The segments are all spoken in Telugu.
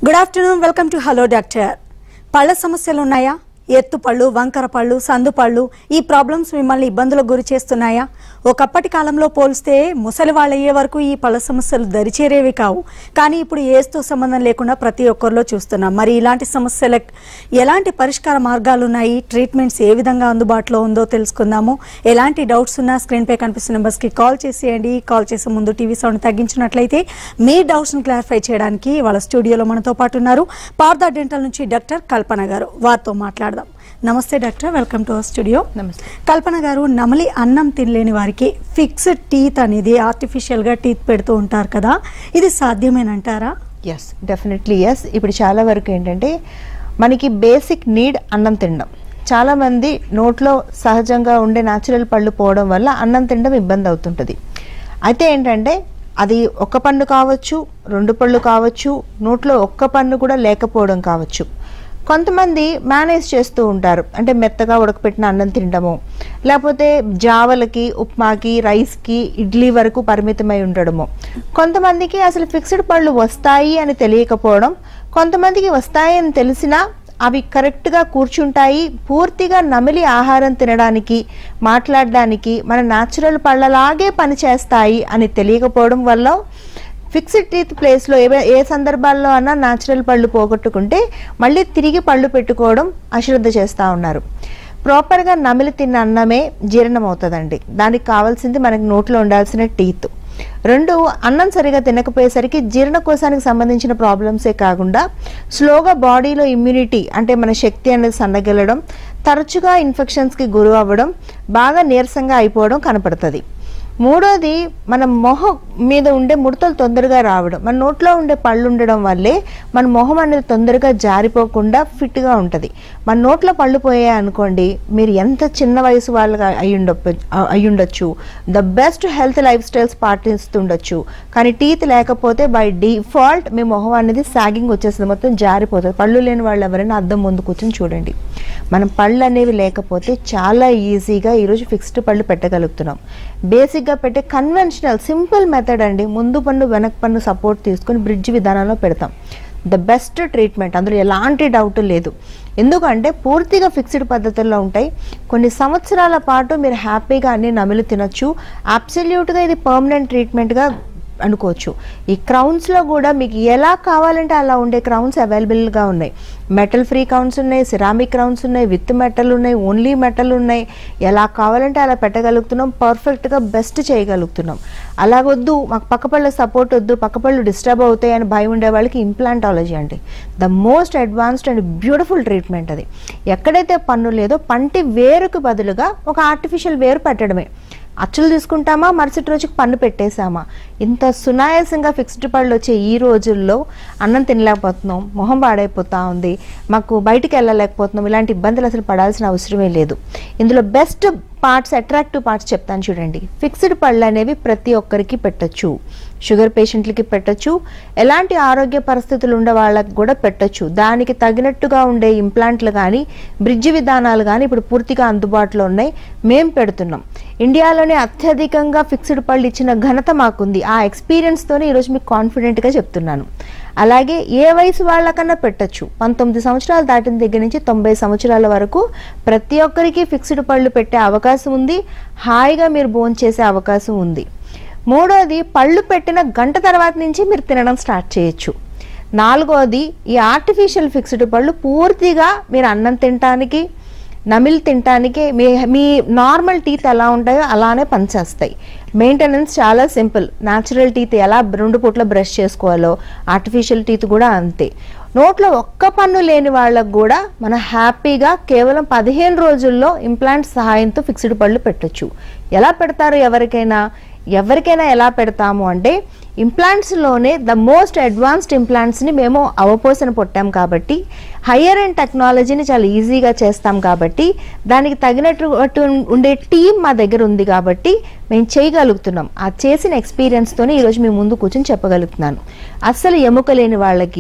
Good afternoon welcome to hello doctor పళ్ళ సమస్యలు ఉన్నాయా ఎత్తు పళ్ళు వంకర పళ్ళు సందు పళ్ళు ఈ ప్రాబ్లమ్స్ మిమ్మల్ని ఇబ్బందులకు గురి చేస్తున్నాయా ఒకప్పటి కాలంలో పోలిస్తే ముసలి వాళ్ళు అయ్యే వరకు ఈ పళ్ళ సమస్యలు దరిచేరేవి కావు కానీ ఇప్పుడు ఏస్తో సంబంధం లేకుండా ప్రతి ఒక్కరిలో చూస్తున్నాం మరి ఇలాంటి సమస్యలకు ఎలాంటి పరిష్కార మార్గాలు ఉన్నాయి ట్రీట్మెంట్స్ ఏ విధంగా అందుబాటులో ఉందో తెలుసుకుందాము ఎలాంటి డౌట్స్ ఉన్నా స్క్రీన్పై కనిపిస్తున్న నెంబర్స్కి కాల్ చేసేయండి కాల్ చేసే ముందు టీవీ సౌండ్ తగ్గించినట్లయితే మీ డౌట్స్ని క్లారిఫై చేయడానికి వాళ్ళ స్టూడియోలో మనతో పాటు ఉన్నారు పార్థా డెంటల్ నుంచి డాక్టర్ కల్పన గారు వారితో మాట్లాడదాం నమస్తే doctor welcome to our studio నమస్తే కల్పన గారు నమలి అన్నం తినలేని వారికి ఫిక్స్డ్ టీత్ అనేది ఆర్టిఫిషియల్గా టీత్ పెడుతూ ఉంటారు కదా ఇది సాధ్యమేనంటారా ఎస్ డెఫినెట్లీ ఎస్ ఇప్పుడు చాలా వరకు ఏంటంటే మనకి బేసిక్ నీడ్ అన్నం తినడం చాలామంది నోట్లో సహజంగా ఉండే న్యాచురల్ పళ్ళు పోవడం వల్ల అన్నం తినడం ఇబ్బంది అవుతుంటుంది అయితే ఏంటంటే అది ఒక పన్ను కావచ్చు రెండు పళ్ళు కావచ్చు నోట్లో ఒక్క పన్ను కూడా లేకపోవడం కావచ్చు కొంతమంది మేనేజ్ చేస్తూ ఉంటారు అంటే మెత్తగా ఉడకపెట్టిన అన్నం తినడము లేకపోతే జావలకి ఉప్మాకి రైస్కి ఇడ్లీ వరకు పరిమితమై ఉండడము కొంతమందికి అసలు ఫిక్స్డ్ పళ్ళు వస్తాయి అని తెలియకపోవడం కొంతమందికి వస్తాయి అని తెలిసినా అవి కరెక్ట్గా కూర్చుంటాయి పూర్తిగా నమిలి ఆహారం తినడానికి మాట్లాడడానికి మన న్యాచురల్ పళ్ళలాగే పనిచేస్తాయి అని తెలియకపోవడం వల్ల ఫిక్స్డ్ టీత్ ప్లేస్లో ఏ ఏ సందర్భాల్లో అన్నా న్యాచురల్ పళ్ళు పోగొట్టుకుంటే మళ్ళీ తిరిగి పళ్ళు పెట్టుకోవడం అశ్రద్ధ చేస్తూ ఉన్నారు ప్రాపర్గా నమిలి తిన్న అన్నమే జీర్ణం అవుతుందండి దానికి కావాల్సింది మనకి నోట్లో ఉండాల్సిన టీత్ రెండు అన్నం సరిగా తినకపోయేసరికి జీర్ణకోశానికి సంబంధించిన ప్రాబ్లమ్సే కాకుండా స్లోగా బాడీలో ఇమ్యూనిటీ అంటే మన శక్తి అనేది సన్నగిల్లడం తరచుగా ఇన్ఫెక్షన్స్కి గురి అవ్వడం బాగా నీరసంగా అయిపోవడం కనపడుతుంది మూడోది మన మొహం మీద ఉండే ముడతలు తొందరగా రావడం మన నోట్లో ఉండే పళ్ళు ఉండడం వల్లే మన మొహం అనేది తొందరగా జారిపోకుండా ఫిట్గా ఉంటుంది మన నోట్లో పళ్ళు పోయాయి అనుకోండి మీరు ఎంత చిన్న వయసు వాళ్ళగా అయ్యుండ అయ్యుండొచ్చు the best health life styles పాటిస్తుండొచ్చు కానీ టీత్ లేకపోతే బై డిఫాల్ట్ మీ మొహం అనేది సాగింగ్ వచ్చేస్తుంది మొత్తం జారిపోతుంది పళ్ళు లేని వాళ్ళు ఎవరైనా అద్దం ముందు కూర్చొని చూడండి మనం పళ్ళు అనేవి లేకపోతే చాలా ఈజీగా ఈరోజు ఫిక్స్డ్ పళ్ళు పెట్టగలుగుతున్నాం బేసిక్గా పెట్టే కన్వెన్షనల్ సింపుల్ మెథడ్ అండి ముందు పన్ను వెనక పన్ను సపోర్ట్ తీసుకొని బ్రిడ్జ్ విధానంలో పెడతాం ద బెస్ట్ ట్రీట్మెంట్ అందులో ఎలాంటి డౌట్ లేదు ఎందుకంటే పూర్తిగా ఫిక్స్డ్ పద్ధతుల్లో ఉంటాయి కొన్ని సంవత్సరాల పాటు మీరు హ్యాపీగా అన్ని నమిలి తినొచ్చు అబ్సల్యూట్గా ఇది పర్మనెంట్ ట్రీట్మెంట్గా అనుకోవచ్చు ఈ క్రౌన్స్లో కూడా మీకు ఎలా కావాలంటే అలా ఉండే క్రౌన్స్ అవైలబుల్గా ఉన్నాయి మెటల్ ఫ్రీ క్రౌన్స్ ఉన్నాయి సిరామిక్ క్రౌన్స్ ఉన్నాయి విత్ మెటల్ ఉన్నాయి ఓన్లీ మెటల్ ఉన్నాయి ఎలా కావాలంటే అలా పెట్టగలుగుతున్నాం పర్ఫెక్ట్గా బెస్ట్ చేయగలుగుతున్నాం అలాగొద్దు మాకు పక్కపళ్ళ సపోర్ట్ వద్దు పక్కపళ్ళు డిస్టర్బ్ అవుతాయి అని భయం ఉండే వాళ్ళకి ఇంప్లాంటాలజీ అండి the most advanced and beautiful treatment అది ఎక్కడైతే పన్ను లేదో పంటి వేరుకు బదులుగా ఒక ఆర్టిఫిషియల్ వేరు పెట్టడమే అచ్చులు తీసుకుంటామా మరుసటి రోజుకి పన్ను పెట్టేశామా ఇంత సునాయాసంగా ఫిక్స్డ్ పళ్ళు వచ్చే ఈ రోజుల్లో అన్నం తినలేకపోతున్నాం మొహం పాడైపోతా ఉంది మాకు బయటికి వెళ్ళలేకపోతున్నాం ఇలాంటి ఇబ్బందులు అసలు పడాల్సిన అవసరమే లేదు ఇందులో బెస్ట్ పార్ట్స్ అట్రాక్టివ్ పార్ట్స్ చెప్తాను చూడండి ఫిక్స్డ్ పళ్ళు అనేవి ప్రతి ఒక్కరికి పెట్టొచ్చు షుగర్ పేషెంట్లకి పెట్టొచ్చు ఎలాంటి ఆరోగ్య పరిస్థితులు ఉండే వాళ్ళకి కూడా పెట్టొచ్చు దానికి తగినట్టుగా ఉండే ఇంప్లాంట్లు కానీ బ్రిడ్జ్ విధానాలు కానీ ఇప్పుడు పూర్తిగా అందుబాటులో ఉన్నాయి మేము పెడుతున్నాం ఇండియాలోనే అత్యధికంగా ఫిక్స్డ్ పళ్ళు ఇచ్చిన ఘనత మాకుంది ఆ ఎక్స్పీరియన్స్తోనే ఈరోజు మీకు కాన్ఫిడెంట్గా చెప్తున్నాను అలాగే ఏ వయసు వాళ్ళకన్నా పెట్టొచ్చు పంతొమ్మిది సంవత్సరాలు దాటిన దగ్గర నుంచి తొంభై సంవత్సరాల వరకు ప్రతి ఒక్కరికి ఫిక్స్డ్ పళ్ళు పెట్టే అవకాశం ఉంది హాయిగా మీరు భోజనం చేసే అవకాశం ఉంది మూడోది పళ్ళు పెట్టిన గంట తర్వాత నుంచి మీరు తినడం స్టార్ట్ చేయొచ్చు నాలుగోది ఈ ఆర్టిఫిషియల్ ఫిక్స్డ్ పళ్ళు పూర్తిగా మీరు అన్నం తినటానికి నమిలి తినటానికి మీ మీ నార్మల్ టీత్ ఎలా ఉంటాయో అలానే పనిచేస్తాయి మెయింటెనెన్స్ చాలా సింపుల్ న్యాచురల్ టీత్ ఎలా రెండు పూట్ల బ్రష్ చేసుకోవాలో ఆర్టిఫిషియల్ టీత్ కూడా అంతే నోట్లో ఒక్క పన్ను లేని వాళ్ళకు కూడా మన హ్యాపీగా కేవలం పదిహేను రోజుల్లో ఇంప్లాంట్ సహాయంతో ఫిక్స్డ్ పళ్ళు పెట్టొచ్చు ఎలా పెడతారు ఎవరికైనా ఎవరికైనా ఎలా పెడతాము అంటే ఇంప్లాంట్స్లోనే ద మోస్ట్ అడ్వాన్స్డ్ ఇంప్లాంట్స్ని మేము అవపోసన పొట్టాం కాబట్టి హయ్యర్ అండ్ టెక్నాలజీని చాలా ఈజీగా చేస్తాం కాబట్టి దానికి తగినట్టు ఉండే టీం మా దగ్గర ఉంది కాబట్టి మేము చేయగలుగుతున్నాం ఆ చేసిన ఎక్స్పీరియన్స్తోనే ఈరోజు మీ ముందు కూర్చొని చెప్పగలుగుతున్నాను అస్సలు ఎముక లేని వాళ్ళకి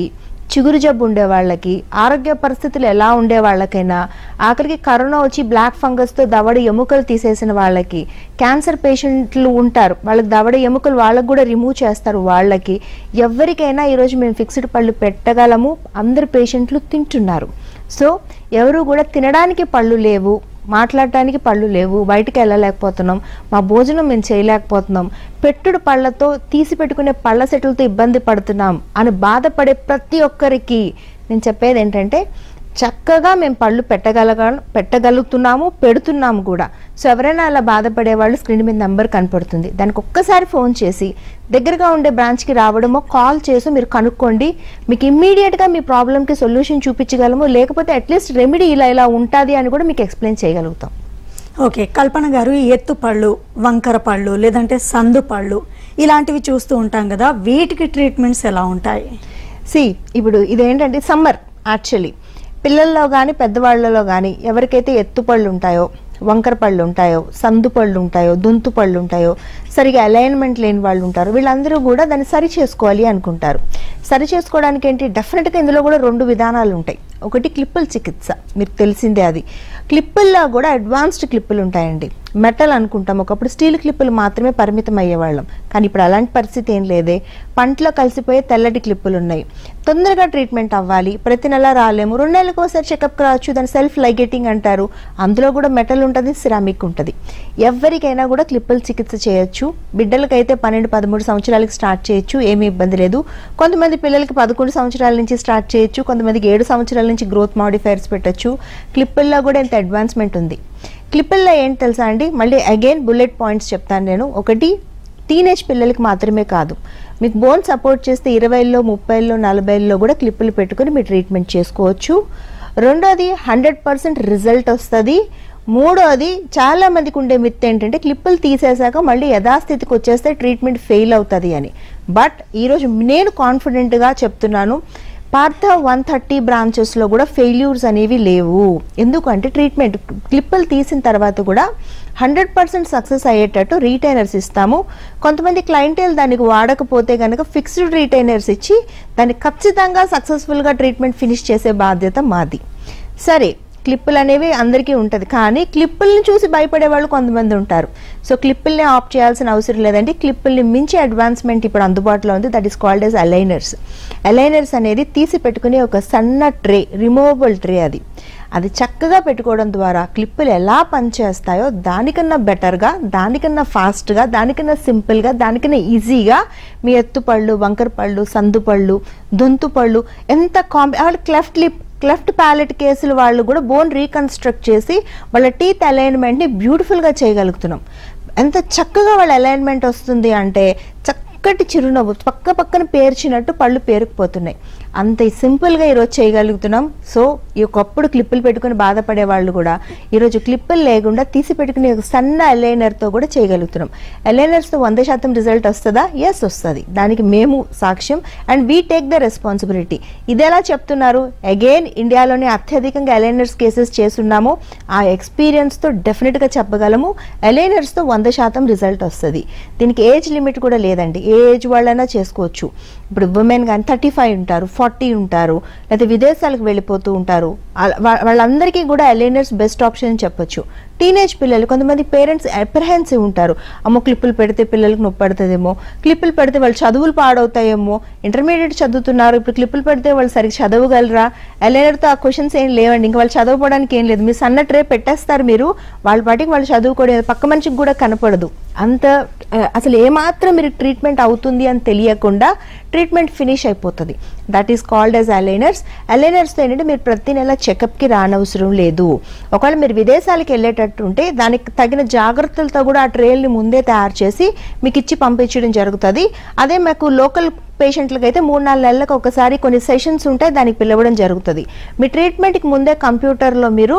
చిగురు జబ్బు ఉండే వాళ్ళకి ఆరోగ్య పరిస్థితులు ఎలా ఉండే వాళ్ళకైనా ఆఖరికి కరోనా వచ్చి బ్లాక్ ఫంగస్తో దవడ ఎముకలు తీసేసిన వాళ్ళకి క్యాన్సర్ పేషెంట్లు ఉంటారు వాళ్ళకి దవడ ఎముకలు వాళ్ళకి కూడా రిమూవ్ చేస్తారు వాళ్ళకి ఎవరికైనా ఈరోజు మేము ఫిక్స్డ్ పళ్ళు పెట్టగలము అందరు పేషెంట్లు తింటున్నారు సో ఎవరు కూడా తినడానికి పళ్ళు లేవు మాట్లాడటానికి పళ్ళు లేవు బయటికి వెళ్ళలేకపోతున్నాం మా భోజనం మేము చేయలేకపోతున్నాం పెట్టుడు పళ్ళతో తీసి పెట్టుకునే పళ్ళ సెట్లతో ఇబ్బంది పడుతున్నాం అని బాధపడే ప్రతి ఒక్కరికి నేను చెప్పేది ఏంటంటే చక్కగా మేము పళ్ళు పెట్టగలగ పెట్టగలుగుతున్నాము పెడుతున్నాము కూడా సో ఎవరైనా అలా బాధపడే వాళ్ళు స్క్రీన్ మీద నెంబర్ కనపడుతుంది దానికి ఒక్కసారి ఫోన్ చేసి దగ్గరగా ఉండే బ్రాంచ్కి రావడమో కాల్ చేసి మీరు కనుక్కోండి మీకు ఇమ్మీడియట్గా మీ ప్రాబ్లమ్కి సొల్యూషన్ చూపించగలము లేకపోతే అట్లీస్ట్ రెమెడీ ఇలా ఇలా ఉంటుంది అని కూడా మీకు ఎక్స్ప్లెయిన్ చేయగలుగుతాం ఓకే కల్పన గారు ఈ ఎత్తు పళ్ళు వంకర పళ్ళు లేదంటే సందు పళ్ళు ఇలాంటివి చూస్తూ ఉంటాం కదా వీటికి ట్రీట్మెంట్స్ ఎలా ఉంటాయి సి ఇప్పుడు ఇదేంటంటే సమ్మర్ యాక్చువల్లీ పిల్లల్లో కానీ పెద్దవాళ్ళలో కానీ ఎవరికైతే ఎత్తుపళ్ళు ఉంటాయో వంకర పళ్ళు ఉంటాయో సందు పళ్ళు ఉంటాయో దుంతు పళ్ళు ఉంటాయో సరిగా అలైన్మెంట్ లేని వాళ్ళు ఉంటారు వీళ్ళందరూ కూడా దాన్ని సరి చేసుకోవాలి అనుకుంటారు సరి చేసుకోవడానికి ఏంటి డెఫినెట్గా ఇందులో కూడా రెండు విధానాలు ఉంటాయి ఒకటి క్లిప్పుల చికిత్స మీకు తెలిసిందే అది క్లిప్పుల్లో కూడా అడ్వాన్స్డ్ క్లిప్పులు ఉంటాయండి మెటల్ అనుకుంటాం ఒకప్పుడు స్టీల్ క్లిప్పులు మాత్రమే పరిమితం అయ్యేవాళ్ళం కానీ ఇప్పుడు అలాంటి పరిస్థితి ఏం లేదే పంటలో కలిసిపోయే తెల్లటి క్లిప్పులు ఉన్నాయి తొందరగా ట్రీట్మెంట్ అవ్వాలి ప్రతి నెల రాలేము రెండు నెలలకు ఒకసారి చెకప్ రావచ్చు దాన్ని సెల్ఫ్ లైగెటింగ్ అంటారు అందులో కూడా మెటల్ ఉంటుంది సిరామిక్ ఉంటుంది ఎవరికైనా కూడా క్లిప్పుల చికిత్స చేయొచ్చు బిడ్డలకైతే పన్నెండు పదమూడు సంవత్సరాలకి స్టార్ట్ చేయొచ్చు ఏమీ ఇబ్బంది లేదు కొంతమంది పిల్లలకి పదకొండు సంవత్సరాల నుంచి స్టార్ట్ చేయొచ్చు కొంతమందికి ఏడు సంవత్సరాల నుంచి గ్రోత్ మాడిఫైర్స్ పెట్టొచ్చు క్లిప్పుల్లో కూడా ఇంత అడ్వాన్స్మెంట్ ఉంది క్లిప్పుల్లో ఏంటి తెలుసా అండి మళ్ళీ అగైన్ బుల్లెట్ పాయింట్స్ చెప్తాను నేను ఒకటి టీనేజ్ పిల్లలకి మాత్రమే కాదు మీకు బోన్ సపోర్ట్ చేస్తే ఇరవైలో ముప్పైలో నలభైలో కూడా క్లిప్పులు పెట్టుకుని మీరు ట్రీట్మెంట్ చేసుకోవచ్చు రెండోది హండ్రెడ్ పర్సెంట్ రిజల్ట్ వస్తుంది మూడోది చాలా మందికి ఉండే మిత్ ఏంటంటే క్లిప్పులు తీసేశాక మళ్ళీ యథాస్థితికి వచ్చేస్తే ట్రీట్మెంట్ ఫెయిల్ అవుతుంది అని బట్ ఈరోజు నేను కాన్ఫిడెంట్గా చెప్తున్నాను పార్థ వన్ థర్టీ బ్రాంచెస్లో కూడా ఫెయిల్యూర్స్ అనేవి లేవు ఎందుకంటే ట్రీట్మెంట్ క్లిప్పులు తీసిన తర్వాత కూడా హండ్రెడ్ పర్సెంట్ సక్సెస్ అయ్యేటట్టు రీటైనర్స్ ఇస్తాము కొంతమంది క్లయింటేల్ దానికి వాడకపోతే కనుక ఫిక్స్డ్ రీటైనర్స్ ఇచ్చి దాన్ని ఖచ్చితంగా సక్సెస్ఫుల్గా ట్రీట్మెంట్ ఫినిష్ చేసే బాధ్యత మాది సరే క్లిప్పులు అనేవి అందరికీ ఉంటుంది కానీ క్లిప్పుల్ని చూసి భయపడే వాళ్ళు కొంతమంది ఉంటారు సో క్లిప్పుల్ని ఆప్ చేయాల్సిన అవసరం లేదండి క్లిప్పుల్ని మించి అడ్వాన్స్మెంట్ ఇప్పుడు అందుబాటులో ఉంది that is called as aligners aligners అనేది తీసి పెట్టుకునే ఒక సన్న ట్రే రిమూవబుల్ ట్రే అది అది చక్కగా పెట్టుకోవడం ద్వారా క్లిప్పులు ఎలా పనిచేస్తాయో దానికన్నా బెటర్గా దానికన్నా ఫాస్ట్గా దానికన్నా సింపుల్గా దానికన్నా ఈజీగా మీ ఎత్తుపళ్ళు వంకర పళ్ళు సందు పళ్ళు దొంతు పళ్ళు ఎంత కాంబి క్లెఫ్ట్ లిప్ క్లెఫ్ట్ ప్యాలెట్ కేసులు వాళ్ళు కూడా బోన్ రీకన్స్ట్రక్ట్ చేసి వాళ్ళ టీత్ అలైన్మెంట్ని బ్యూటిఫుల్గా చేయగలుగుతున్నాం ఎంత చక్కగా వాళ్ళ అలైన్మెంట్ వస్తుంది అంటే చక్కటి చిరునవ్వు పక్క పక్కన పేర్చినట్టు పళ్ళు పేరుకుపోతున్నాయి అంత సింపుల్గా ఈరోజు చేయగలుగుతున్నాం సో ఈ ఒకప్పుడు క్లిప్పులు పెట్టుకుని బాధపడే వాళ్ళు కూడా ఈరోజు క్లిప్పులు లేకుండా తీసి పెట్టుకునే ఒక సన్న అలైనర్తో కూడా చేయగలుగుతున్నాం అలైనర్స్తో వంద శాతం రిజల్ట్ వస్తుందా ఎస్ వస్తుంది దానికి మేము సాక్ష్యం and we take the responsibility ఇది ఎలా చెప్తున్నారు అగైన్ ఇండియాలోనే అత్యధికంగా అలైనర్స్ కేసెస్ చేస్తున్నాము ఆ ఎక్స్పీరియన్స్తో డెఫినెట్గా చెప్పగలము అలైనర్స్తో వంద శాతం రిజల్ట్ వస్తుంది దీనికి ఏజ్ లిమిట్ కూడా లేదండి ఏ ఏజ్ వాళ్ళైనా చేసుకోవచ్చు ఇప్పుడు ఉమెన్ కానీ థర్టీ ఫైవ్ ఉంటారు ఫార్టీ ఉంటారు లేకపోతే విదేశాలకు వెళ్ళిపోతూ ఉంటారు అల- వా- వాళ్ళందరికీ కూడా అలైనర్స్ బెస్ట్ ఆప్షన్ అని చెప్పొచ్చు టీనేజ్ పిల్లలు కొంతమంది పేరెంట్స్ అప్రహెన్సివ్ ఉంటారు అమ్మో క్లిప్పులు పెడితే పిల్లలకు నొప్పి పడుతుందేమో క్లిప్పులు పెడితే వాళ్ళు చదువులు పాడవుతాయేమో ఇంటర్మీడియట్ చదువుతున్నారు ఇప్పుడు క్లిప్పులు పెడితే వాళ్ళు సరిగ్గా చదవగలరా అలైనర్తో ఆ క్వశ్చన్స్ ఏం లేవండి ఇంకా వాళ్ళు చదువుకోవడానికి ఏం లేదు మీరు సన్న ట్రే పెట్టేస్తారు మీరు వాళ్ళ పాటికి వాళ్ళు చదువుకోవడం పక్క మనిషికి కూడా కనపడదు అంత ఆ, అసలు ఏమాత్రం మీరు ట్రీట్మెంట్ అవుతుంది అని తెలియకుండా ట్రీట్మెంట్ ఫినిష్ అయిపోతుంది that is called as aligners అలైనర్స్తో ఏంటంటే మీరు ప్రతి నెల చెకప్కి రానవసరం లేదు ఒకవేళ మీరు విదేశాలకు వెళ్ళేటట్టు ఉంటే దానికి తగిన జాగ్రత్తలతో కూడా ఆ ట్రేల్ని ముందే తయారు చేసి మీకు ఇచ్చి పంపించడం జరుగుతుంది అదే మాకు లోకల్ పేషెంట్లకు అయితే మూడు నాలుగు నెలలకు ఒకసారి కొన్ని సెషన్స్ ఉంటాయి దానికి పిలవడం జరుగుతుంది మీ ట్రీట్మెంట్కి ముందే కంప్యూటర్లో మీరు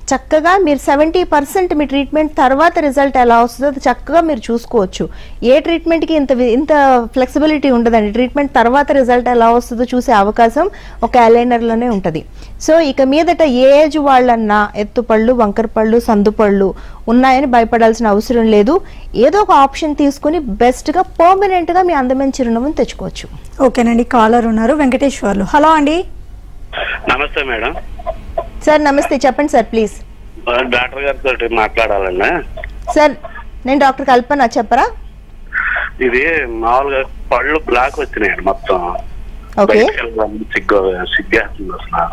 చక్కగా మీరు సెవెంటీ పర్సెంట్ మీ ట్రీట్మెంట్ తర్వాత రిజల్ట్ ఎలా వస్తుందో అది చక్కగా మీరు చూసుకోవచ్చు ఏ ట్రీట్మెంట్కి ఇంత వి- ఇంత ఫ్లెక్సిబిలిటీ ఉండదండి ట్రీట్మెంట్ తర్వాత రిజల్ట్ ఎలా వస్తుందో చూసే అవకాశం ఒక అలైనర్లోనే ఉంటుంది సో ఇక మీదట ఏ ఏజ్ వాళ్ళన్నా ఎత్తుపళ్ళు వంకరపళ్ళు సందుపళ్ళు ఉన్నాయని భయపడాల్సిన అవసరం లేదు ఏదో ఒక ఆప్షన్ తీసుకుని బెస్ట్గా పర్మనెంట్గా మీ అందమైన చిరునవ్వును తెచ్చుకోవచ్చు ఓకేనండి కాలర్ ఉన్నారు వెంకటేశ్వర్లు హలో అండి నమస్తే మేడం సార్ నమస్తే చెప్పండి సార్ ప్లీజ్ డాక్టర్ గారితో మాట్లాడాలండి సార్ నేను డాక్టర్ కల్పన చెప్పరా ఇది మామూలుగా పళ్ళు బ్లాక్ వచ్చినాయండి మొత్తం ఓకే బయటికి వెళ్ళడానికి సిగ్గు సిగ్గేస్తుంది అసలు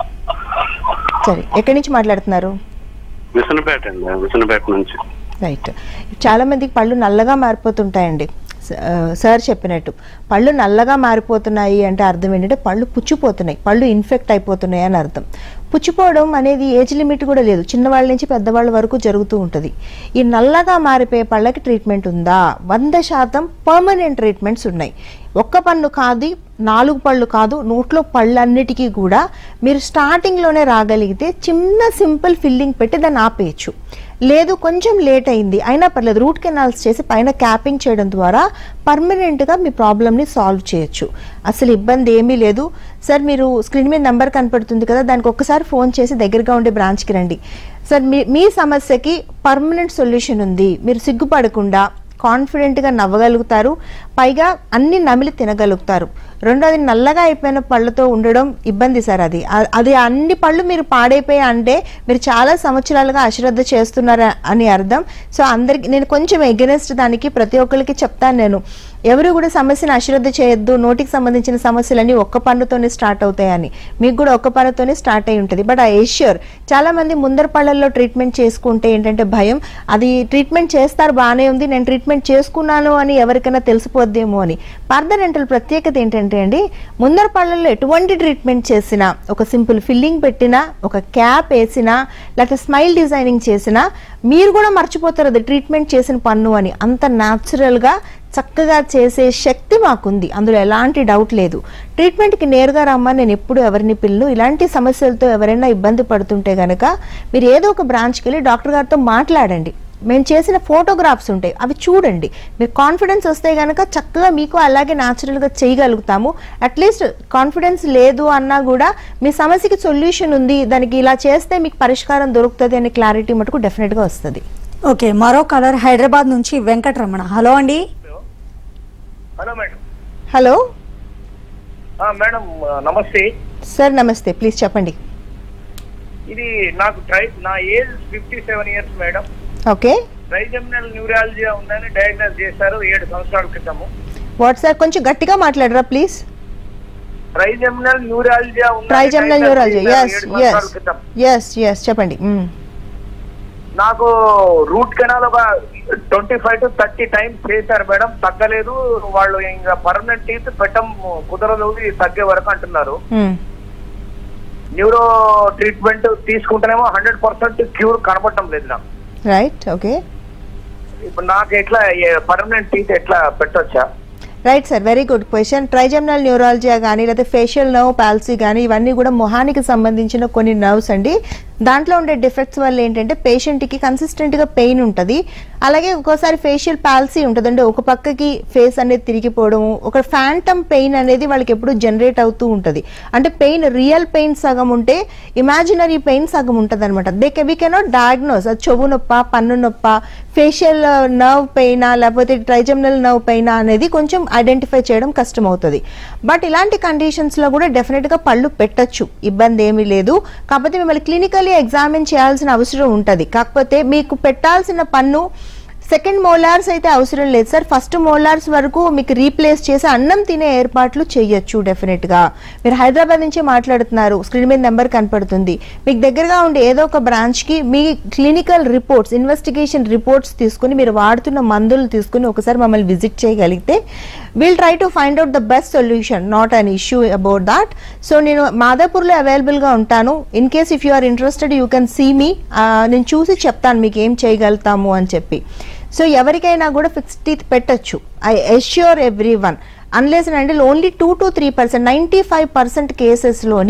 సరే ఎక్కడి నుంచి మాట్లాడుతున్నారు విసనపేట అండి విసనపేట నుంచి రైట్ చాలా మందికి పళ్ళు నల్లగా మారిపోతుంటాయండి స- ఆ, సార్ చెప్పినట్టు పళ్ళు నల్లగా మారిపోతున్నాయి అంటే అర్థం ఏంటంటే పళ్ళు పుచ్చిపోతున్నాయి పళ్ళు ఇన్ఫెక్ట్ అయిపోతున్నాయి అని అర్థం పుచ్చిపోవడం అనేది ఏజ్ లిమిట్ కూడా లేదు చిన్నవాళ్ళ నుంచి పెద్దవాళ్ళ వరకు జరుగుతూ ఉంటుంది ఈ నల్లగా మారిపోయే పళ్ళకి ట్రీట్మెంట్ ఉందా వంద శాతం పర్మనెంట్ ట్రీట్మెంట్స్ ఉన్నాయి ఒక్క పన్ను కాదు నాలుగు పళ్ళు కాదు నోట్లో పళ్ళన్నిటికీ కూడా మీరు స్టార్టింగ్లోనే రాగలిగితే చిన్న సింపుల్ ఫిల్లింగ్ పెట్టి దాన్ని ఆపేయచ్చు లేదు కొంచెం లేట్ అయింది అయినా పర్లేదు రూట్ కెనాల్స్ చేసి పైన క్యాపింగ్ చేయడం ద్వారా పర్మనెంట్గా మీ ప్రాబ్లమ్ని సాల్వ్ చేయొచ్చు అసలు ఇబ్బంది ఏమీ లేదు సార్ మీరు స్క్రీన్ మీద నెంబర్ కనపడుతుంది కదా దానికి ఒక్కసారి ఫోన్ చేసి దగ్గరగా ఉండే బ్రాంచ్కి రండి సార్ మీ మీ సమస్యకి పర్మనెంట్ సొల్యూషన్ ఉంది మీరు సిగ్గుపడకుండా కాన్ఫిడెంట్గా నవ్వగలుగుతారు పైగా అన్ని నమిలి తినగలుగుతారు రెండోది నల్లగా అయిపోయిన పళ్ళతో ఉండడం ఇబ్బంది సార్ అది అ- అది అన్ని పళ్ళు మీరు పాడైపోయా అంటే మీరు చాలా సంవత్సరాలుగా అశ్రద్ధ చేస్తున్నారు అని అర్థం సో అందరికి నేను కొంచెం ఎగనెస్ట్ దానికి ప్రతి ఒక్కరికి చెప్తాను నేను ఎవరు కూడా సమస్యను అశ్రద్ధ చేయొద్దు నోటికి సంబంధించిన సమస్యలన్నీ ఒక్క పన్నుతోనే స్టార్ట్ అవుతాయని మీకు కూడా ఒక్క పన్నుతోనే స్టార్ట్ అయి ఉంటుంది బట్ ఐ ఎష్యూర్ చాలా మంది ముందర పళ్ళల్లో ట్రీట్మెంట్ చేసుకుంటే ఏంటంటే భయం అది ట్రీట్మెంట్ చేస్తారు బాగానే ఉంది నేను ట్రీట్మెంట్ చేసుకున్నాను అని ఎవరికైనా తెలిసిపోద్దేమో అని పార్థడెంటల్ ప్రత్యేకత ఏంటంటే అండి ముందర పళ్ళల్లో ఎటువంటి ట్రీట్మెంట్ చేసినా ఒక సింపుల్ ఫిల్లింగ్ పెట్టినా ఒక క్యాప్ వేసినా లేకపోతే స్మైల్ డిజైనింగ్ చేసినా మీరు కూడా మర్చిపోతారు అది ట్రీట్మెంట్ చేసిన పన్ను అని అంత న్యాచురల్గా చక్కగా చేసే శక్తి మాకుంది అందులో ఎలాంటి డౌట్ లేదు ట్రీట్మెంట్కి నేరుగా రమ్మని నేను ఎప్పుడు ఎవరిని పిల్లు ఇలాంటి సమస్యలతో ఎవరైనా ఇబ్బంది పడుతుంటే గనక మీరు ఏదో ఒక బ్రాంచ్కి వెళ్ళి డాక్టర్ గారితో మాట్లాడండి మేము చేసిన ఫోటోగ్రాఫ్స్ ఉంటాయి అవి చూడండి మీరు కాన్ఫిడెన్స్ వస్తే కనుక చక్కగా మీకు అలాగే న్యాచురల్గా చేయగలుగుతాము అట్లీస్ట్ కాన్ఫిడెన్స్ లేదు అన్నా కూడా మీ సమస్యకి సొల్యూషన్ ఉంది దానికి ఇలా చేస్తే మీకు పరిష్కారం దొరుకుతుంది అనే క్లారిటీ మటుకు డెఫినెట్గా వస్తుంది ఓకే మరో కాలర్ హైదరాబాద్ నుంచి వెంకటరమణ హలో అండి హలో మేడం హలో ఆ, మేడం ఆ, నమస్తే సార్ నమస్తే ప్లీజ్ చెప్పండి ఇది నాకు ట్రై నా age fifty seven years madam okay trigeminal neuralgia ఉందని డయాగ్నోస్ చేశారు ఏడు సంవత్సరాల క్రితము వాట్సాప్ కొంచెం గట్టిగా మాట్లాడరా ప్లీజ్ ట్రైజెమినల్ న్యూరాలజియా ఉందని ట్రైజెమినల్ diagnose న్యూరాలజీ చేశారు ఎస్ ఏడు సంవత్సరాల ఎస్ క్రితం. ఎస్ ఎస్ చెప్పండి మ్మ్. నాకు రూట్ కెనాల్ ఒక twenty five to thirty times చేశారు మేడం తగ్గలేదు వాళ్ళు ఇంకా పర్మనెంట్ టీత్ పెట్టడం కుదరదు ఇది తగ్గే వరకు అంటున్నారు మ్మ్. న్యూరో ట్రీట్మెంట్ తీసుకుంటేనేమో హండ్రెడ్ పర్సెంట్ క్యూర్ కనబడటం లేదు నాకు రైట్ ఓకే ఇప్పుడు నాకు ఎట్లా పర్మనెంట్ టీత్ ఎట్లా పెట్టొచ్చా right sir very good question trigeminal neuralgia కానీ లేకపోతే ఫేషియల్ నర్వ్ పాలసీ కానీ ఇవన్నీ కూడా మొహానికి సంబంధించిన కొన్ని నర్వ్స్ అండి దాంట్లో ఉండే డిఫెక్ట్స్ వల్ల ఏంటంటే పేషెంట్కి కన్సిస్టెంట్గా పెయిన్ ఉంటుంది అలాగే ఒక్కోసారి ఫేషియల్ పాలసీ ఉంటుంది అంటే ఒక పక్కకి ఫేస్ అనేది తిరిగిపోవడం ఒక ఫ్యాంటమ్ పెయిన్ అనేది వాళ్ళకి ఎప్పుడు జనరేట్ అవుతూ ఉంటుంది అంటే పెయిన్ రియల్ పెయిన్ సగం ఉంటే ఇమాజినరీ పెయిన్ సగం ఉంటుంది అనమాట దే కె వీ కెనాట్ డయాగ్నోస్ అది చెవు నొప్ప పన్ను నొప్ప ఫేషియల్ నర్వ్ పెయినా లేకపోతే ట్రైజెమినల్ నర్వ్ పెయినా అనేది కొంచెం ఐడెంటిఫై చేయడం కష్టం అవుతుంది బట్ ఇలాంటి కండిషన్స్లో కూడా డెఫినెట్గా పళ్ళు పెట్టొచ్చు ఇబ్బంది ఏమీ లేదు కాకపోతే మిమ్మల్ని క్లినికలీ ఎగ్జామిన్ చేయాల్సిన అవసరం ఉంటుంది కాకపోతే మీకు పెట్టాల్సిన పన్ను సెకండ్ మోలార్స్ అయితే అవసరం లేదు సార్ ఫస్ట్ మోలార్స్ వరకు మీకు రీప్లేస్ చేసి అన్నం తినే ఏర్పాట్లు చేయొచ్చు డెఫినెట్గా మీరు హైదరాబాద్ నుంచి మాట్లాడుతున్నారు స్క్రీన్ మీద నెంబర్ కనపడుతుంది మీకు దగ్గరగా ఉండే ఏదో ఒక బ్రాంచ్కి మీ క్లినికల్ రిపోర్ట్స్ ఇన్వెస్టిగేషన్ రిపోర్ట్స్ తీసుకుని మీరు వాడుతున్న మందులు తీసుకుని ఒకసారి మమ్మల్ని విజిట్ చేయగలిగితే will try to find out the best solution not an issue about that so నేను మాదాపూర్లో అవైలబుల్గా ఉంటాను in case if you are interested you can see me నేను చూసి చెప్తాను మీకు ఏం చేయగలుగుతాము అని చెప్పి సో ఎవరికైనా కూడా ఫిక్స్డ్ టీత్ పెట్టచ్చు I assure everyone unless and only two to three percent ninety five percent కేసెస్లోని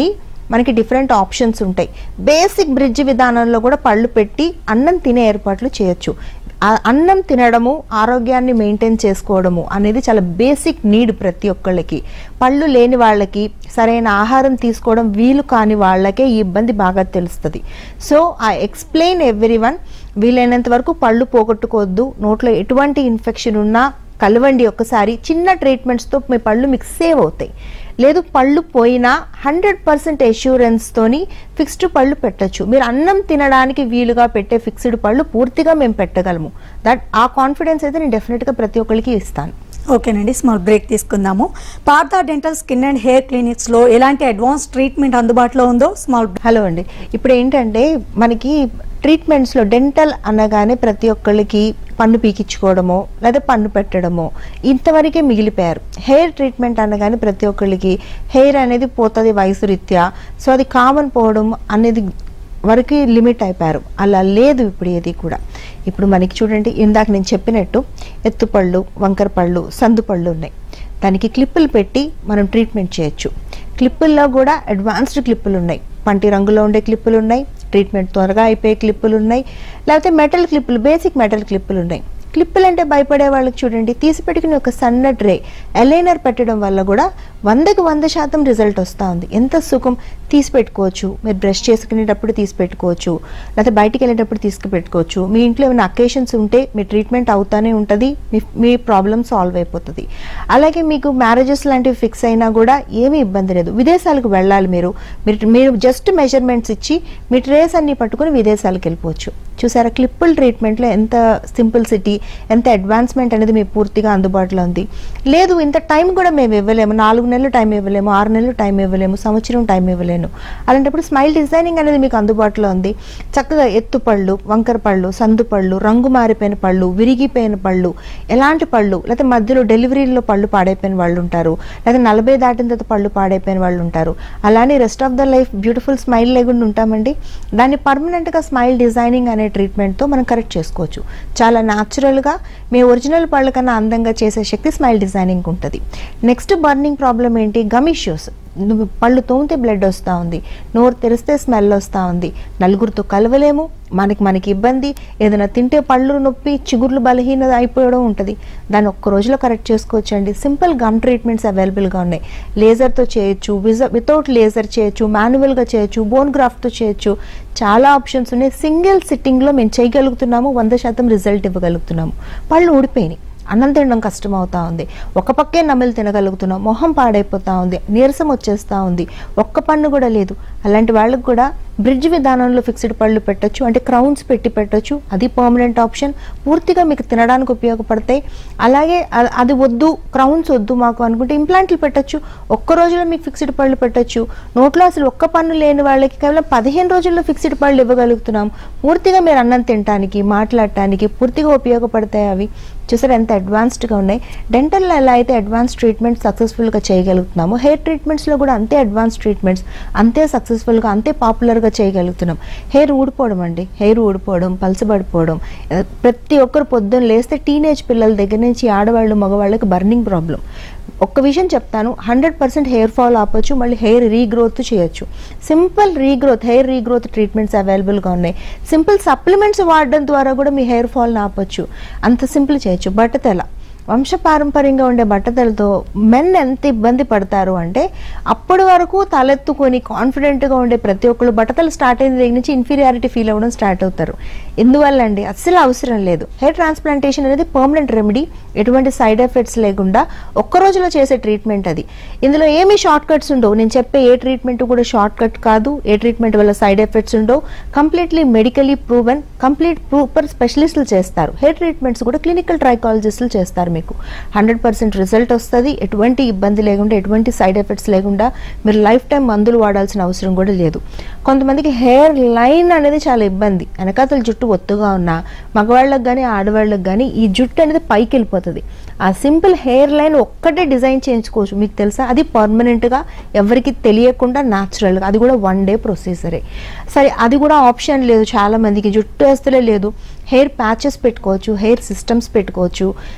మనకి డిఫరెంట్ ఆప్షన్స్ ఉంటాయి బేసిక్ బ్రిడ్జ్ విధానంలో కూడా పళ్ళు పెట్టి అన్నం తినే ఏర్పాట్లు చేయొచ్చు ఆ అన్నం తినడము ఆరోగ్యాన్ని మెయింటైన్ చేసుకోవడము అనేది చాలా బేసిక్ నీడ్ ప్రతి ఒక్కళ్ళకి పళ్ళు లేని వాళ్ళకి సరైన ఆహారం తీసుకోవడం వీలు కాని వాళ్ళకే ఈ ఇబ్బంది బాగా తెలుస్తుంది సో ఆ ఎక్స్ప్లెయిన్ ఎవ్రీ వన్ వీలైనంత వరకు పళ్ళు పోగొట్టుకోవద్దు నోట్లో ఎటువంటి ఇన్ఫెక్షన్ ఉన్నా కలవండి ఒక్కసారి చిన్న ట్రీట్మెంట్స్తో మీ పళ్ళు మీకు సేవ్ అవుతాయి లేదు పళ్ళు పోయినా హండ్రెడ్ పర్సెంట్ తోని ఫిక్స్డ్ పళ్ళు పెట్టొచ్చు మీరు అన్నం తినడానికి వీలుగా పెట్టే ఫిక్స్డ్ పళ్ళు పూర్తిగా మేము పెట్టగలము దట్ ఆ కాన్ఫిడెన్స్ అయితే నేను డెఫినెట్గా ప్రతి ఒక్కరికి ఇస్తాను ఓకేనండి స్మాల్ బ్రేక్ తీసుకుందాము Partha dental skin and hair క్లినిక్స్లో ఎలాంటి అడ్వాన్స్ ట్రీట్మెంట్ అందుబాటులో ఉందో స్మాల్ హలో అండి ఇప్పుడు ఏంటంటే మనకి ట్రీట్మెంట్స్లో డెంటల్ అనగానే ప్రతి ఒక్కళ్ళకి పన్ను పీకించుకోవడమో లేదా పన్ను పెట్టడమో ఇంతవరకే మిగిలిపోయారు హెయిర్ ట్రీట్మెంట్ అనగానే ప్రతి ఒక్కళ్ళకి హెయిర్ అనేది పోతుంది వయసు రీత్యా సో అది కామన్ పోవడం అనేది వరకు లిమిట్ అయిపోయారు అలా లేదు ఇప్పుడు ఏది కూడా ఇప్పుడు మనకి చూడండి ఇందాక నేను చెప్పినట్టు ఎత్తుపళ్ళు వంకర పళ్ళు సందు పళ్ళు ఉన్నాయి దానికి క్లిప్పులు పెట్టి మనం ట్రీట్మెంట్ చేయొచ్చు క్లిప్పుల్లో కూడా అడ్వాన్స్డ్ క్లిప్పులు ఉన్నాయి పంటి రంగులో ఉండే క్లిప్పులు ఉన్నాయి ట్రీట్మెంట్ త్వరగా అయిపోయే క్లిప్పులు ఉన్నాయి లేకపోతే మెటల్ క్లిప్పులు బేసిక్ మెటల్ క్లిప్పులు ఉన్నాయి క్లిప్పులు అంటే భయపడే వాళ్ళకి చూడండి తీసి పెట్టుకుని ఒక సన్న ట్రే ఎలైనర్ పెట్టడం వల్ల కూడా వందకు వంద శాతం రిజల్ట్ వస్తూ ఉంది ఎంత సుఖం తీసి పెట్టుకోవచ్చు మీరు బ్రష్ చేసుకునేటప్పుడు తీసి పెట్టుకోవచ్చు లేకపోతే బయటికి వెళ్ళేటప్పుడు తీసుకు పెట్టుకోవచ్చు మీ ఇంట్లో ఏమైనా అకేషన్స్ ఉంటే మీ ట్రీట్మెంట్ అవుతానే ఉంటుంది మీ మీ ప్రాబ్లమ్ సాల్వ్ అయిపోతుంది అలాగే మీకు మ్యారేజెస్ లాంటివి ఫిక్స్ అయినా కూడా ఏమీ ఇబ్బంది లేదు విదేశాలకు వెళ్ళాలి మీరు మీరు మీరు జస్ట్ మెజర్మెంట్స్ ఇచ్చి మీ ట్రేస్ అన్ని పట్టుకొని విదేశాలకు వెళ్ళిపోవచ్చు చూసారా క్లిప్పుల్ ట్రీట్మెంట్లో ఎంత సింప్లిసిటీ ఎంత అడ్వాన్స్మెంట్ అనేది మీకు పూర్తిగా అందుబాటులో ఉంది లేదు ఇంత టైం కూడా మేము ఇవ్వలేము నాలుగు నెలలు టైం ఇవ్వలేము ఆరు నెలలు టైం ఇవ్వలేము సంవత్సరం టైం ఇవ్వలేను అలాంటప్పుడు స్మైల్ డిజైనింగ్ అనేది మీకు అందుబాటులో ఉంది చక్కగా ఎత్తు పళ్ళు వంకర పళ్ళు సందు పళ్ళు రంగు మారిపోయిన పళ్ళు విరిగిపోయిన పళ్ళు ఎలాంటి పళ్ళు లేకపోతే మధ్యలో డెలివరీలో పళ్ళు పాడైపోయిన వాళ్ళు ఉంటారు లేదా నలభై దాటిన తర్వాత పళ్ళు పాడైపోయిన వాళ్ళు ఉంటారు అలానే rest of the life beautiful smile లేకుండా ఉంటామండి దాన్ని పర్మనెంట్గా స్మైల్ డిజైనింగ్ అనే ట్రీట్మెంట్తో మనం కరెక్ట్ చేసుకోవచ్చు చాలా న్యాచురల్గా మీ ఒరిజినల్ పళ్ళ కన్నా అందంగా చేసే శక్తి స్మైల్ డిజైనింగ్ ఉంటుంది నెక్స్ట్ బర్నింగ్ ప్రాబ్లం ఏంటి గమ్ ఇష్యూస్ నువ్వు పళ్ళు తోమితే బ్లడ్ వస్తూ ఉంది నోరు తెరిస్తే స్మెల్ వస్తూ ఉంది నలుగురితో కలవలేము మనకి మనకి ఇబ్బంది ఏదైనా తింటే పళ్ళు నొప్పి చిగుర్లు బలహీనత అయిపోవడం ఉంటుంది దాన్ని ఒక్క రోజులో కరెక్ట్ చేసుకోవచ్చు అండి సింపుల్ గమ్ ట్రీట్మెంట్స్ అవైలబుల్గా ఉన్నాయి లేజర్తో చేయొచ్చు విజ వితౌట్ లేజర్ చేయొచ్చు మాన్యువల్గా చేయొచ్చు బోన్ గ్రాఫ్ట్తో చేయొచ్చు చాలా ఆప్షన్స్ ఉన్నాయి సింగిల్ సిట్టింగ్లో మేము చేయగలుగుతున్నాము వంద శాతం రిజల్ట్ ఇవ్వగలుగుతున్నాము పళ్ళు ఊడిపోయినాయి అన్నం తినడం కష్టం అవుతా ఉంది ఒక పక్కే నమ్మలు తినగలుగుతున్నాం మొహం పాడైపోతా ఉంది నీరసం వచ్చేస్తూ ఉంది ఒక్క పన్ను కూడా లేదు అలాంటి వాళ్ళకి కూడా బ్రిడ్జ్ విధానంలో ఫిక్స్డ్ పళ్ళు పెట్టొచ్చు అంటే క్రౌన్స్ పెట్టి పెట్టొచ్చు అది పర్మనెంట్ ఆప్షన్ పూర్తిగా మీకు తినడానికి ఉపయోగపడతాయి అలాగే అ- అది వద్దు క్రౌన్స్ వద్దు మాకు అనుకుంటే ఇంప్లాంట్లు పెట్టొచ్చు ఒక్క రోజులో మీకు ఫిక్స్డ్ పళ్ళు పెట్టొచ్చు నోట్లో అసలు ఒక్క పన్ను లేని వాళ్ళకి కేవలం పదిహేను రోజుల్లో ఫిక్స్డ్ పళ్ళు ఇవ్వగలుగుతున్నాం పూర్తిగా మీరు అన్నం తినడానికి మాట్లాడటానికి పూర్తిగా ఉపయోగపడతాయి అవి చూసారు ఎంత అడ్వాన్స్డ్గా ఉన్నాయి డెంటల్లో ఎలా అయితే అడ్వాన్స్ ట్రీట్మెంట్ సక్సెస్ఫుల్గా చేయగలుగుతున్నామో హెయిర్ ట్రీట్మెంట్స్లో కూడా అంతే అడ్వాన్స్ ట్రీట్మెంట్స్ అంతే సక్సెస్ఫుల్గా అంతే పాపులర్గా చేయగలుగుతున్నాం హెయిర్ ఊడిపోవడం అండి హెయిర్ ఊడిపోవడం పలసబడిపోవడం ఆ, ప్రతి ఒక్కరు పొద్దున్న లేస్తే టీనేజ్ పిల్లల దగ్గర నుంచి ఆడవాళ్ళు మగవాళ్ళకి బర్నింగ్ ప్రాబ్లం ఒక్క విషయం చెప్తాను హండ్రెడ్ పర్సెంట్ హెయిర్ ఫాల్ ఆపొచ్చు మళ్ళీ హెయిర్ రీగ్రోత్ చేయొచ్చు simple regrowth hair regrowth treatments అవైలబుల్గా ఉన్నాయి సింపుల్ సప్లిమెంట్స్ వాడడం ద్వారా కూడా మీ హెయిర్ ఫాల్ని ఆపొచ్చు అంత సింపుల్ చేయొచ్చు బట్టతెల వంశపారంపర్యంగా ఉండే బట్టతలతో మెన్ ఎంత ఇబ్బంది పడతారు అంటే అప్పటి వరకు తలెత్తుకొని కాన్ఫిడెంట్గా ఉండే ప్రతి ఒక్కళ్ళు బట్టతలు స్టార్ట్ అయిన దగ్గర నుంచి ఇన్ఫీరియారిటీ ఫీల్ అవ్వడం స్టార్ట్ అవుతారు ఎందువల్ల అండి అస్సలు అవసరం లేదు హెయిర్ ట్రాన్స్ప్లాంటేషన్ అనేది పర్మనెంట్ రెమెడీ ఎటువంటి సైడ్ ఎఫెక్ట్స్ లేకుండా ఒక్క రోజులో చేసే ట్రీట్మెంట్ అది ఇందులో ఏమీ షార్ట్ కట్స్ ఉండవు నేను చెప్పే ఏ ట్రీట్మెంట్ కూడా షార్ట్ కట్ కాదు ఏ ట్రీట్మెంట్ వల్ల సైడ్ ఎఫెక్ట్స్ ఉండవు completely medically proven complete proper స్పెషలిస్టులు చేస్తారు హెయిర్ ట్రీట్మెంట్స్ కూడా క్లినికల్ ట్రైకాలజిస్టులు చేస్తారు మీకు హండ్రెడ్ పర్సెంట్ రిజల్ట్ వస్తుంది ఎటువంటి ఇబ్బంది లేకుండా ఎటువంటి సైడ్ ఎఫెక్ట్స్ లేకుండా మీరు లైఫ్ టైం మందులు వాడాల్సిన అవసరం కూడా లేదు కొంతమందికి హెయిర్ లైన్ అనేది చాలా ఇబ్బంది వెనకాతల జుట్టు ఒత్తుగా ఉన్నా మగవాళ్ళకి కానీ ఆడవాళ్ళకి కానీ ఈ జుట్టు అనేది పైకి వెళ్ళిపోతుంది ఆ సింపుల్ హెయిర్ లైన్ ఒక్కటే డిజైన్ చేయించుకోవచ్చు మీకు తెలుసా అది పర్మనెంట్గా ఎవరికి తెలియకుండా న్యాచురల్గా అది కూడా వన్ డే ప్రొసీజరే సరే అది కూడా ఆప్షన్ లేదు చాలా మందికి జుట్టు వేస్తలే లేదు హెయిర్ ప్యాచెస్ పెట్టుకోవచ్చు హెయిర్ సిస్టమ్స్ పెట్టుకోవచ్చు చాలా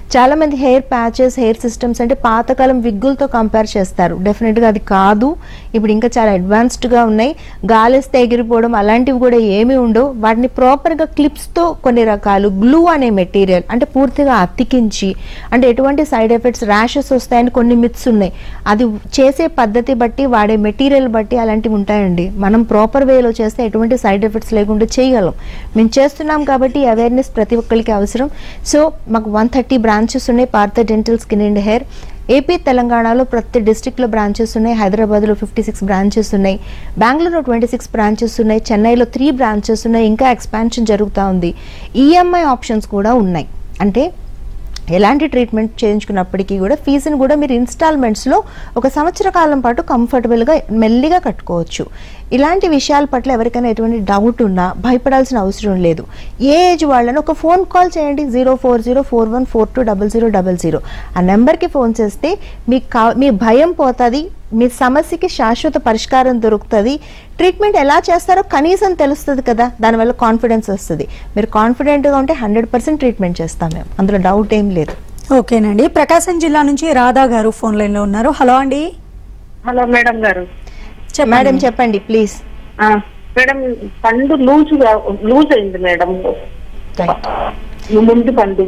మంది హెయిర్ ప్యాచెస్ హెయిర్ సిస్టమ్స్ అంటే పాతకాలం విగ్గులతో కంపేర్ చేస్తారు డెఫినెట్గా అది కాదు ఇప్పుడు ఇంకా చాలా అడ్వాన్స్డ్గా ఉన్నాయి గాలిస్తే ఎగిరిపోవడం అలాంటివి కూడా ఏమీ ఉండవు వాటిని ప్రాపర్గా క్లిప్స్తో కొన్ని రకాలు గ్లూ అనే మెటీరియల్ అంటే పూర్తిగా అతికించి అంటే ఎటువంటి సైడ్ ఎఫెక్ట్స్ ర్యాషెస్ వస్తాయని కొన్ని మిత్స్ ఉన్నాయి అది చేసే పద్ధతి బట్టి వాడే మెటీరియల్ బట్టి అలాంటివి ఉంటాయండి మనం ప్రాపర్ వేలో చేస్తే ఎటువంటి సైడ్ ఎఫెక్ట్స్ లేకుండా చేయగలం మేము చేస్తున్నాం కాబట్టి అవేర్నెస్ ప్రతి ఒక్కరికి అవసరం సో మాకు వన్ థర్టీ బ్రాంచెస్ ఉన్నాయి Partha dental skin and hair AP తెలంగాణలో ప్రతి డిస్టిక్లో బ్రాంచెస్ ఉన్నాయి హైదరాబాద్లో ఫిఫ్టీ సిక్స్ బ్రాంచెస్ ఉన్నాయి బెంగళూరులో ట్వంటీ సిక్స్ బ్రాంచెస్ ఉన్నాయి చెన్నైలో త్రీ బ్రాంచెస్ ఉన్నాయి ఇంకా ఎక్స్పాన్షన్ జరుగుతూ ఉంది ఈఎంఐ ఆప్షన్స్ కూడా ఉన్నాయి అంటే ఎలాంటి ట్రీట్మెంట్ చేయించుకున్నప్పటికీ కూడా ఫీజుని కూడా మీరు ఇన్స్టాల్మెంట్స్లో ఒక సంవత్సర కాలం పాటు కంఫర్టబుల్గా మెల్లిగా కట్టుకోవచ్చు ఇలాంటి విషయాల పట్ల ఎవరికైనా ఎటువంటి డౌట్ ఉన్నా భయపడాల్సిన అవసరం లేదు ఏ ఏజ్ వాళ్ళని ఒక ఫోన్ కాల్ చేయండి zero four zero four one four two double zero double zero ఆ నెంబర్కి ఫోన్ చేస్తే మీకు కా మీ భయం పోతుంది మీ సమస్యకి శాశ్వత పరిష్కారం దొరుకుతుంది ట్రీట్మెంట్ ఎలా చేస్తారో కనీసం తెలుస్తుంది కదా దానివల్ల కాన్ఫిడెన్స్ వస్తుంది మీరు కాన్ఫిడెంట్గా ఉంటే హండ్రెడ్ పర్సెంట్ ట్రీట్మెంట్ చేస్తాం మేము అందులో డౌట్ ఏం లేదు ఓకేనండి ప్రకాశం జిల్లా నుంచి రాధా గారు ఫోన్ లైన్ లో ఉన్నారు హలో అండి హలో మేడం గారు మేడం చెప్పండి ప్లీజ్ ఆ, మేడం పండు లూజ్ లూజ్ అయింది మేడం ముందు పండు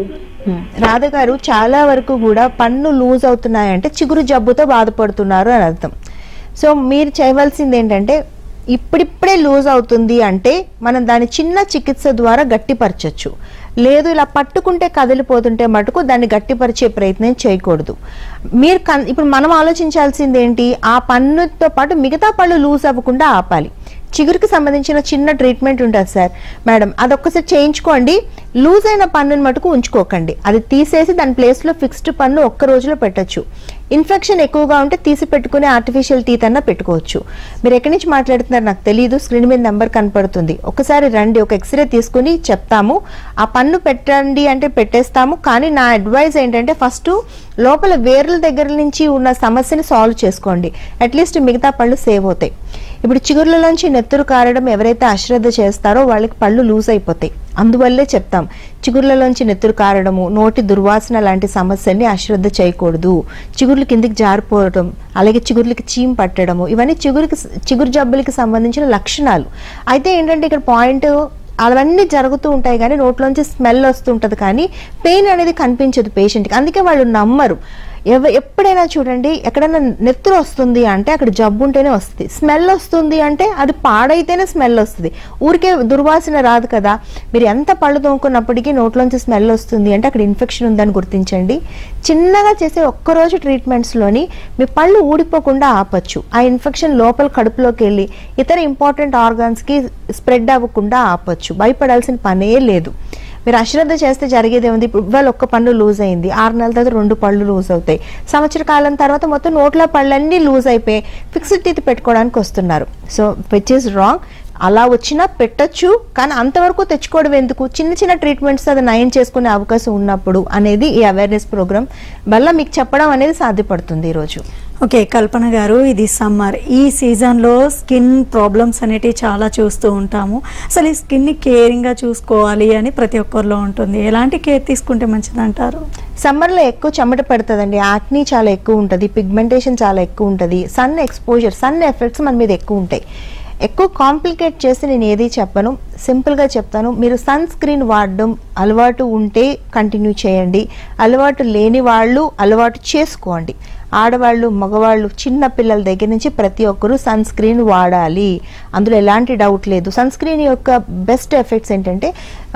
రాధ గారు చాలా వరకు కూడా పన్ను లూజ్ అవుతున్నాయంటే చిగురు జబ్బుతో బాధపడుతున్నారు అని అర్థం సో మీరు చేయవలసింది ఏంటంటే ఇప్పుడిప్పుడే లూజ్ అవుతుంది అంటే మనం దాని చిన్న చికిత్స ద్వారా గట్టిపరచచ్చు లేదు ఇలా పట్టుకుంటే కదిలిపోతుంటే మటుకు దాన్ని గట్టిపరిచే ప్రయత్నం చేయకూడదు మీరు కన్- ఇప్పుడు మనం ఆలోచించాల్సింది ఏంటి ఆ పన్నుతో పాటు మిగతా పళ్ళు లూజ్ అవ్వకుండా ఆపాలి చిగురుకి సంబంధించిన చిన్న ట్రీట్మెంట్ ఉంటుంది సార్ మేడం అది ఒక్కసారి చేయించుకోండి లూజ్ అయిన పన్నుని మటుకు ఉంచుకోకండి అది తీసేసి దాని ప్లేస్లో ఫిక్స్డ్ పన్ను ఒక్క రోజులో పెట్టొచ్చు ఇన్ఫెక్షన్ ఎక్కువగా ఉంటే తీసి పెట్టుకునే ఆర్టిఫిషియల్ టీత్ అన్న పెట్టుకోవచ్చు మీరు ఎక్కడి నుంచి మాట్లాడుతున్నారు నాకు తెలియదు స్క్రీన్ మీద నెంబర్ కనపడుతుంది ఒకసారి రండి ఒక ఎక్స్రే తీసుకుని చెప్తాము ఆ పన్ను పెట్టండి అంటే పెట్టేస్తాము కానీ నా అడ్వైజ్ ఏంటంటే ఫస్ట్ లోపల వేర్ల దగ్గర నుంచి ఉన్న సమస్యని సాల్వ్ చేసుకోండి అట్లీస్ట్ మిగతా పళ్ళు సేవ్ అవుతాయి ఇప్పుడు చిగుర్లలోంచి నెత్తురు కారడం ఎవరైతే అశ్రద్ధ చేస్తారో వాళ్ళకి పళ్ళు లూజ్ అయిపోతాయి అందువల్లే చెప్తాం చిగుర్లలోంచి నెత్తురు కారడము నోటి దుర్వాసన లాంటి సమస్యల్ని అశ్రద్ధ చేయకూడదు చిగుర్లు కిందికి జారిపోవడం అలాగే చిగుర్లకి చీమ్ పట్టడము ఇవన్నీ చిగురికి చిగురు జబ్బులకి సంబంధించిన లక్షణాలు అయితే ఏంటంటే ఇక్కడ పాయింట్ అవన్నీ జరుగుతూ ఉంటాయి కానీ నోట్లోంచి స్మెల్ వస్తుంటది కానీ పెయిన్ అనేది కనిపించదు పేషెంట్కి అందుకే వాళ్ళు నమ్మరు ఎవ ఎప్పుడైనా చూడండి ఎక్కడైనా నెత్తురు వస్తుంది అంటే అక్కడ జబ్బు ఉంటేనే వస్తుంది స్మెల్ వస్తుంది అంటే అది పాడైతేనే స్మెల్ వస్తుంది ఊరికే దుర్వాసన రాదు కదా మీరు ఎంత పళ్ళు తోముకున్నప్పటికీ నోట్లోంచి స్మెల్ వస్తుంది అంటే అక్కడ ఇన్ఫెక్షన్ ఉందని గుర్తించండి చిన్నగా చేసే ఒక్కరోజు ట్రీట్మెంట్స్లోని మీ పళ్ళు ఊడిపోకుండా ఆపచ్చు ఆ ఇన్ఫెక్షన్ లోపల కడుపులోకి వెళ్ళి ఇతర ఇంపార్టెంట్ ఆర్గాన్స్కి స్ప్రెడ్ అవ్వకుండా ఆపచ్చు భయపడాల్సిన పనే లేదు మీరు అశ్రద్ధ చేస్తే జరిగేది ఏముంది ఇప్పుడు ఇవాళ ఒక్క పన్ను లూజ్ అయింది ఆరు నెలల తర్వాత రెండు పళ్ళు లూజ్ అవుతాయి సంవత్సర కాలం తర్వాత మొత్తం నోట్ల పళ్ళన్నీ లూజ్ అయిపోయి ఫిక్స్డ్ టీత్ పెట్టుకోవడానికి వస్తున్నారు సో విచ్ ఈస్ రాంగ్ అలా వచ్చినా పెట్టొచ్చు కానీ అంతవరకు తెచ్చుకోవడం ఎందుకు చిన్న చిన్న ట్రీట్మెంట్స్ అది నయం చేసుకునే అవకాశం ఉన్నప్పుడు అనేది ఈ అవేర్నెస్ ప్రోగ్రామ్ వల్ల మీకు చెప్పడం అనేది సాధ్యపడుతుంది ఈరోజు ఓకే కల్పన గారు ఇది సమ్మర్ ఈ సీజన్లో స్కిన్ ప్రాబ్లమ్స్ అనేటివి చాలా చూస్తూ ఉంటాము అసలు ఈ స్కిన్ని కేరింగ్గా చూసుకోవాలి అని ప్రతి ఒక్కరిలో ఉంటుంది ఎలాంటి కేర్ తీసుకుంటే మంచిదంటారు సమ్మర్లో ఎక్కువ చెమట పడుతుందండి యాక్నీ చాలా ఎక్కువ ఉంటుంది పిగ్మెంటేషన్ చాలా ఎక్కువ ఉంటుంది సన్ ఎక్స్పోజర్ సన్ ఎఫెక్ట్స్ మన మీద ఎక్కువ ఉంటాయి ఎక్కువ కాంప్లికేట్ చేసి నేను ఏది చెప్పను సింపుల్గా చెప్తాను మీరు సన్ స్క్రీన్ వాడడం అలవాటు ఉంటే కంటిన్యూ చేయండి అలవాటు లేని వాళ్ళు అలవాటు చేసుకోండి ఆడవాళ్ళు మగవాళ్ళు చిన్న పిల్లల దగ్గర నుంచి ప్రతి ఒక్కరూ సన్ స్క్రీన్ వాడాలి అందులో ఎలాంటి డౌట్ లేదు సన్ స్క్రీన్ యొక్క బెస్ట్ ఎఫెక్ట్స్ ఏంటంటే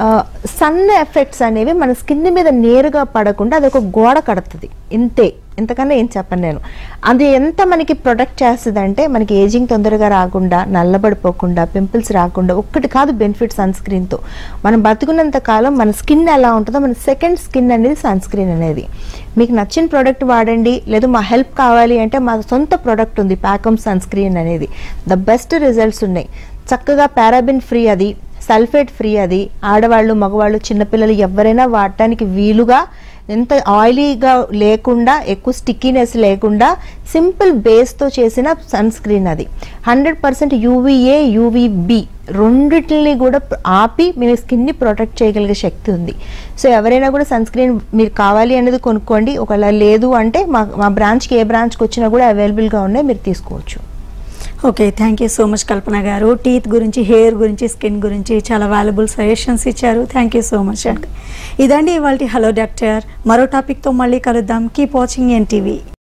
సన్ ఎఫెక్ట్స్ అనేవి మన స్కిన్ మీద నేరుగా పడకుండా అది ఒక గోడ కడుతుంది ఇంతే ఇంతకన్నా ఏం చెప్పను నేను అది ఎంత మనకి ప్రొటెక్ట్ చేస్తుంది అంటే మనకి ఏజింగ్ తొందరగా రాకుండా నల్లబడిపోకుండా పింపుల్స్ రాకుండా ఒక్కటి కాదు బెనిఫిట్ సన్ స్క్రీన్తో మనం బతుకున్నంత కాలం మన స్కిన్ ఎలా ఉంటుందో మన సెకండ్ స్కిన్ అనేది సన్ స్క్రీన్ అనేది మీకు నచ్చిన ప్రోడక్ట్ వాడండి లేదు మా హెల్ప్ కావాలి అంటే మా సొంత ప్రోడక్ట్ ఉంది ప్యాకమ్ సన్ స్క్రీన్ అనేది ద బెస్ట్ రిజల్ట్స్ ఉన్నాయి చక్కగా పారాబిన్ ఫ్రీ అది సల్ఫేట్ ఫ్రీ అది ఆడవాళ్ళు మగవాళ్ళు చిన్నపిల్లలు ఎవరైనా వాడటానికి వీలుగా ఎంత ఆయిలీగా లేకుండా ఎక్కువ స్టిక్కీనెస్ లేకుండా సింపుల్ బేస్తో చేసిన సన్ స్క్రీన్ అది హండ్రెడ్ పర్సెంట్ యూవీఏ యూవీబి రెండిటిని కూడా ఆపి మీ స్కిన్ని ప్రొటెక్ట్ చేయగలిగే శక్తి ఉంది సో ఎవరైనా కూడా సన్ స్క్రీన్ మీరు కావాలి అనేది కొనుక్కోండి ఒకవేళ లేదు అంటే మా మా బ్రాంచ్కి ఏ బ్రాంచ్కి వచ్చినా కూడా అవైలబుల్గా ఉన్నాయి మీరు తీసుకోవచ్చు okay thank you so much Kalpana గారు టీత్ గురించి హెయిర్ గురించి స్కిన్ గురించి చాలా వాల్యుబుల్ సజెషన్స్ ఇచ్చారు థ్యాంక్ యూ సో మచ్ అండి ఇదండి ఇవాళ హలో డాక్టర్ మరో టాపిక్తో మళ్ళీ కలుద్దాం కీప్ వాచింగ్ ఎన్టీవీ